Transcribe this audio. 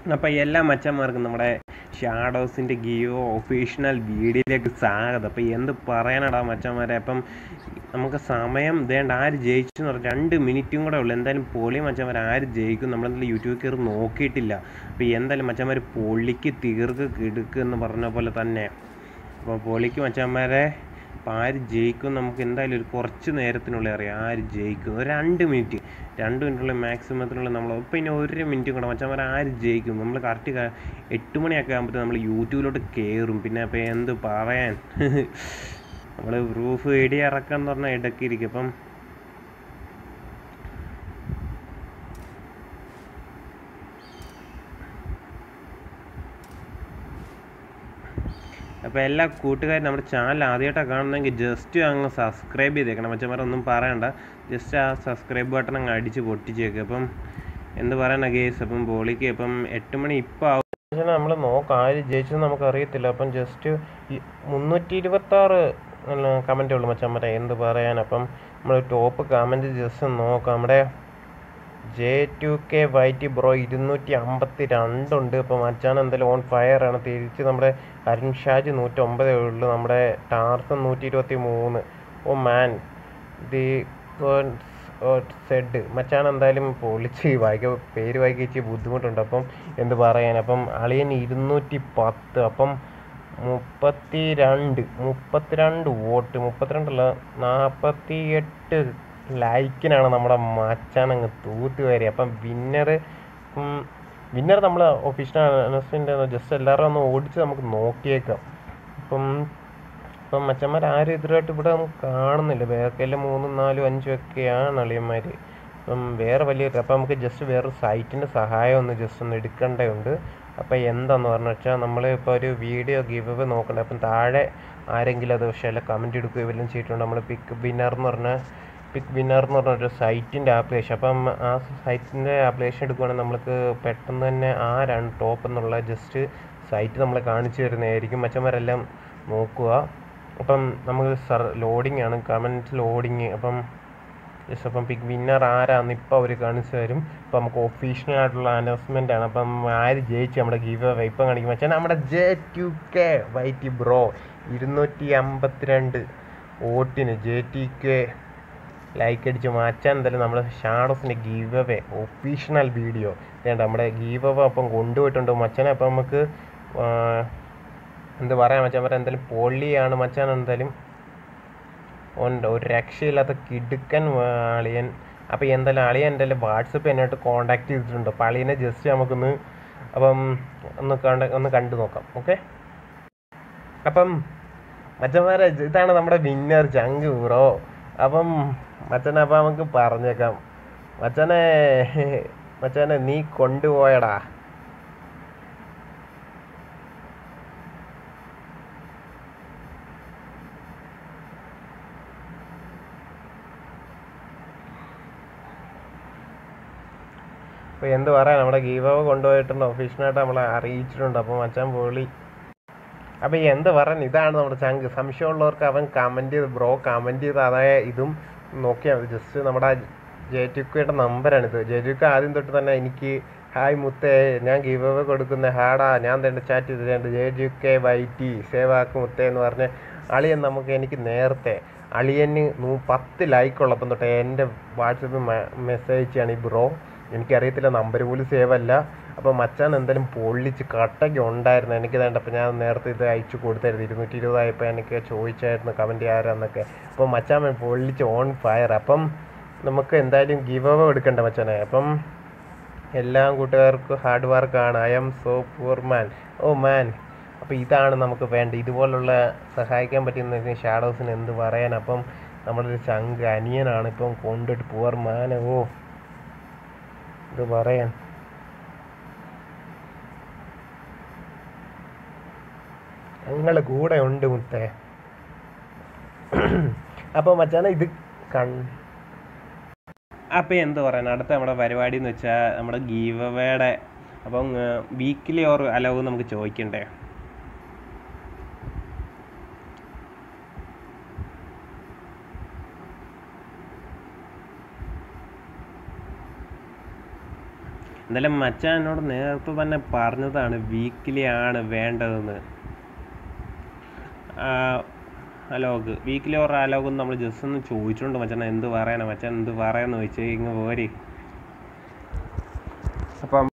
അപ്പോൾ എല്ലാ മച്ചന്മാർക്കും നമ്മുടെ ഷാഡോസിൻ്റെ ഗിയോ ഒഫീഷ്യൽ വീഡിയോയിലേക്ക് സ്വാഗതം അപ്പോൾ എന്ത് പറയാനടാ മച്ചന്മാരെ അപ്പം നമുക്ക് സമയം വേണ്ട ആര് ജയിച്ചു എന്ന് പറഞ്ഞാൽ രണ്ട് മിനിറ്റും കൂടെ ഉള്ളൂ എന്തായാലും പൊളി മച്ചന്മാർ ആര് ജയിക്കും നമ്മളെന്തായാലും യൂട്യൂബിൽ കയറി നോക്കിയിട്ടില്ല അപ്പോൾ എന്തായാലും മച്ചന്മാർ പൊളിക്ക് തീർക്ക് കിടുക്ക് എന്ന് പറഞ്ഞ പോലെ തന്നെ അപ്പോൾ പൊളിക്ക് മച്ചന്മാരെ അപ്പോൾ ആര് ജയിക്കും നമുക്ക് എന്തായാലും ഒരു കുറച്ച് നേരത്തിനുള്ളിൽ അറിയാം ആര് ജയിക്കും ഒരു രണ്ട് മിനിറ്റ് രണ്ട് മിനിറ്റുള്ള മാക്സിമത്തിനുള്ളിൽ നമ്മൾ ഇപ്പോൾ ഇനി ഒരു മിനിറ്റ് കൂടെ മച്ചന്മാർ ആര് ജയിക്കും നമ്മൾ കറക്റ്റ് എട്ട് മണിയൊക്കെ ആകുമ്പോഴത്തേക്കും നമ്മൾ യൂട്യൂബിലോട്ട് കയറും പിന്നെ അപ്പോൾ എന്ത് പറയാൻ നമ്മൾ പ്രൂഫ് എടി ഇറക്കാൻ എന്ന് പറഞ്ഞാൽ ഇടയ്ക്കിരിക്കും അപ്പം അപ്പോൾ എല്ലാ കൂട്ടുകാരും നമ്മുടെ ചാനൽ ആദ്യമായിട്ടാണ് കാണുന്നതെങ്കിൽ ജസ്റ്റ് അങ്ങ് സബ്സ്ക്രൈബ് ചെയ്തേക്കണം മച്ചന്മാരൊന്നും പറയണ്ട ജസ്റ്റ് ആ സബ്സ്ക്രൈബ് ബട്ടൺ അങ്ങ് അടിച്ച് പൊട്ടിച്ചേക്ക് അപ്പം എന്ത് പറയണ ഗേസ് അപ്പം ബോളിക്ക് ഇപ്പം എട്ട് മണി ഇപ്പം ആവും നമ്മൾ നോക്കാം ആര് ജയിച്ചെന്ന് നമുക്ക് അറിയത്തില്ല അപ്പം ജസ്റ്റ് മുന്നൂറ്റി ഇരുപത്തി ആറ് കമൻറ്റേ ഉള്ളൂ മച്ചന്മാരെ എന്ത് പറയാൻ അപ്പം നമ്മൾ ടോപ്പ് കമൻറ്റ് ജസ്റ്റ് നോക്കാം നമ്മുടെ J two K YT bro ഇരുന്നൂറ്റി അമ്പത്തി രണ്ടുണ്ട് ഇപ്പോൾ മച്ചാൻ എന്തായാലും ഓൺ ഫയർ ആണ് തിരിച്ച് നമ്മുടെ അരുൺ ഷാജ് നൂറ്റൊമ്പതേ ഉള്ളൂ നമ്മുടെ ടാർസൺ നൂറ്റി ഇരുപത്തി മൂന്ന് ഓ മാൻ ദി സെഡ് മച്ചാൻ എന്തായാലും പൊളിച്ച് വായിക്ക പേര് വായിക്കാൻ ഇച്ചിരി ബുദ്ധിമുട്ടുണ്ട് അപ്പം എന്ത് പറയാൻ അപ്പം അളിയൻ ഇരുന്നൂറ്റി പത്ത് അപ്പം മുപ്പത്തി രണ്ട് മുപ്പത്തിരണ്ട് വോട്ട് മുപ്പത്തിരണ്ടല്ല നാൽപ്പത്തി എട്ട് ലൈക്കിനാണ് നമ്മുടെ മച്ചാൻ അങ്ങ് തൂത്ത് കയറി അപ്പം വിന്നർ വിന്നർ നമ്മൾ ഒഫീഷ്യൽ അനൗൺസ്മെൻ്റ് ജസ്റ്റ് എല്ലാവരും ഒന്ന് ഓടിച്ച് നമുക്ക് നോക്കിയേക്കാം അപ്പം ഇപ്പം മച്ചന്മാർ ആരും എതിരായിട്ട് ഇവിടെ നമുക്ക് കാണുന്നില്ല വേറെക്കെല്ലാം മൂന്നും നാലും അഞ്ചും ഒക്കെയാണ് അളിയന്മാർ അപ്പം വേറെ വലിയ അപ്പം നമുക്ക് ജസ്റ്റ് വേറെ സൈറ്റിൻ്റെ സഹായം ഒന്ന് ജസ്റ്റ് ഒന്ന് എടുക്കേണ്ടതുണ്ട് അപ്പോൾ എന്താന്ന് പറഞ്ഞു വെച്ചാൽ നമ്മൾ ഇപ്പോൾ ഒരു വീഡിയോ ഗിവ് അവേ നോക്കണ്ടേ അപ്പം താഴെ ആരെങ്കിലും അത് പക്ഷേ അല്ല കമൻറ്റ് എടുക്കുകയോ വല്ലതും ചെയ്തിട്ടുണ്ട് നമ്മൾ പിക്ക് വിന്നർ എന്ന് പറഞ്ഞ പിക്ക് വിന്നർ എന്ന് പറഞ്ഞ ഒരു സൈറ്റിൻ്റെ ആപ്ലിക്കേഷൻ അപ്പം ആ സൈറ്റിൻ്റെ ആപ്ലിക്കേഷൻ എടുക്കുകയാണെങ്കിൽ നമ്മൾക്ക് പെട്ടെന്ന് തന്നെ ആരാണ് ടോപ്പ് എന്നുള്ള ജസ്റ്റ് സൈറ്റ് നമ്മളെ കാണിച്ചു തരുന്നതായിരിക്കും മച്ചന്മാരെല്ലാം നോക്കുക അപ്പം നമുക്ക് സർ ലോഡിംഗ് ആണ് കമൻറ്റ് ലോഡിങ് അപ്പം ജസ്റ്റ് അപ്പം പിക്ക് വിന്നർ ആരാന്ന് ഇപ്പോൾ അവർ കാണിച്ചു തരും അപ്പം നമുക്ക് ഒഫീഷ്യൽ ആയിട്ടുള്ള അനൗൺസ്മെൻ്റ് ആണ് അപ്പം ആര് ജയിച്ചു നമ്മുടെ ഗീവ് അവേ ഇപ്പം കാണിക്കും വെച്ചാൽ നമ്മുടെ J two K YT bro ഇരുന്നൂറ്റി അമ്പത്തിരണ്ട് വോട്ടിന് ജെ ടി കെ ലൈക്ക് അടിച്ച് മാറ്റാൻ എന്തായാലും നമ്മുടെ ഷാഡോസിൻ്റെ ഗീവ് അവേ ഒഫീഷ്യൽ വീഡിയോ വേണ്ട നമ്മുടെ ഗീവ് അവേ അപ്പം കൊണ്ടുപോയിട്ടുണ്ട് മച്ചാനെ അപ്പം നമുക്ക് എന്ത് പറയാൻ മച്ചാൻ പറയാം എന്തായാലും പൊള്ളിയാണ് മച്ചാൻ എന്തായാലും ഉണ്ട് ഒരു രക്ഷയില്ലാത്ത കിടുക്കൻ അളിയൻ അപ്പോൾ എന്തായാലും അളിയൻ എന്തായാലും വാട്സപ്പ് എന്നായിട്ട് കോണ്ടാക്ട് ചെയ്തിട്ടുണ്ട് അപ്പോൾ അളിയനെ ജസ്റ്റ് നമുക്കൊന്ന് അപ്പം ഒന്ന് കണ്ട ഒന്ന് കണ്ടു നോക്കാം ഓക്കെ അപ്പം മച്ചന്മാരെ ഇതാണ് നമ്മുടെ വിന്നർ ചങ്ക് ബ്രോ അപ്പം മച്ചനെ അപ്പം നമുക്ക് പറഞ്ഞേക്കാം മച്ചനെ മച്ചനെ നീ കൊണ്ടുപോയടാ അപ്പോൾ എന്ത് പറയാൻ നമ്മുടെ ഗീവ് കൊണ്ടുപോയിട്ടുണ്ട് ഒഫീഷ്യലായിട്ട് നമ്മളെ അറിയിച്ചിട്ടുണ്ട് അപ്പോൾ മച്ചാൻ പൊളി അപ്പോൾ എന്ത് പറയാൻ ഇതാണ് നമ്മുടെ ചങ്ക് സംശയമുള്ളവർക്ക് അവൻ കമൻറ്റ് ചെയ്ത് ബ്രോ കമൻറ്റ് ചെയ്ത് അതായ ഇതും നോക്കിയാൽ മതി ജസ്റ്റ് നമ്മുടെ ജയറ്റുക്കയുടെ നമ്പറാണിത് ജയറ്റുക്ക ആദ്യം തൊട്ട് തന്നെ എനിക്ക് ഹായ് മുത്തേ ഞാൻ ഗീവ് അവേ കൊടുക്കുന്ന ഹാടാ ഞാൻ തന്നെ ചാറ്റ് ചെയ്തിട്ടുണ്ട് ജയറ്റുക്കെ വൈറ്റി സേവാക്ക് മുത്തേ എന്ന് പറഞ്ഞ് അളിയൻ നമുക്ക് എനിക്ക് നേരത്തെ അളിയന് നൂ പത്ത് ലൈക്ക് ഉള്ളപ്പം തൊട്ട് എൻ്റെ വാട്സപ്പിൽ മെസ്സേജ് ആണ് ഈ ബ്രോ എനിക്കറിയത്തില്ല നമ്പർ പോലും സേവ് അല്ല അപ്പോൾ മച്ചാൻ എന്തായാലും പൊള്ളിച്ച് കട്ടയ്ക്ക് ഉണ്ടായിരുന്നു എനിക്ക് വേണ്ടപ്പോൾ ഞാൻ നേരത്തെ ഇത് അയച്ചു കൊടുത്തായിരുന്നു ഇരുന്നൂറ്റി ഇരുപതായപ്പോൾ എനിക്ക് ചോദിച്ചായിരുന്നു കമൻറ്റ് ചെയ്യാരെന്നൊക്കെ അപ്പോൾ മച്ചാൻ പൊള്ളിച്ച് ഓൺ ഫയർ അപ്പം നമുക്ക് എന്തായാലും ഗിവ് അവ എടുക്കണ്ട മച്ചാനെ അപ്പം എല്ലാ കൂട്ടുകാർക്കും ഹാർഡ് വർക്കാണ് I'm so poor man oh man അപ്പോൾ ഇതാണ് നമുക്ക് വേണ്ട ഇതുപോലുള്ള സഹായിക്കാൻ പറ്റുന്ന ഷാഡോസിന് എന്ത് പറയാൻ അപ്പം നമ്മളൊരു ചങ്ക് അനിയനാണ് ഇപ്പം കൊണ്ടിട്ട് പൂർ മാൻ ഓ ഇത് പറയാൻ ഞങ്ങൾ കൂടെ ഉണ്ട് മുത്തേ അപ്പോൾ മച്ചാനെ ഇത് കൺ അപ്പോൾ എന്ത് പറയാൻ അടുത്ത നമ്മുടെ പരിപാടി എന്ന് വെച്ചാൽ നമ്മുടെ ഗീവ് അവയുടെ അപ്പം വീക്കിലി ഓർ അലവ് നമുക്ക് ചോദിക്കണ്ടേ എന്തായാലും മച്ചാൻ എന്നോട് നേരത്തെ തന്നെ പറഞ്ഞതാണ് വീക്കിലി ആണ് വേണ്ടതെന്ന് അലോഗ് വീക്കിലി ഓർ അലോഗ് നമ്മൾ ജസ്റ്റ് ഒന്ന് ചോദിച്ചിട്ടുണ്ട് മച്ചാൻ എന്ത് പറയാനാ മച്ചാൻ എന്ത് പറയാന്ന് ചോദിച്ചു ഇങ്ങ് പോരി അപ്പം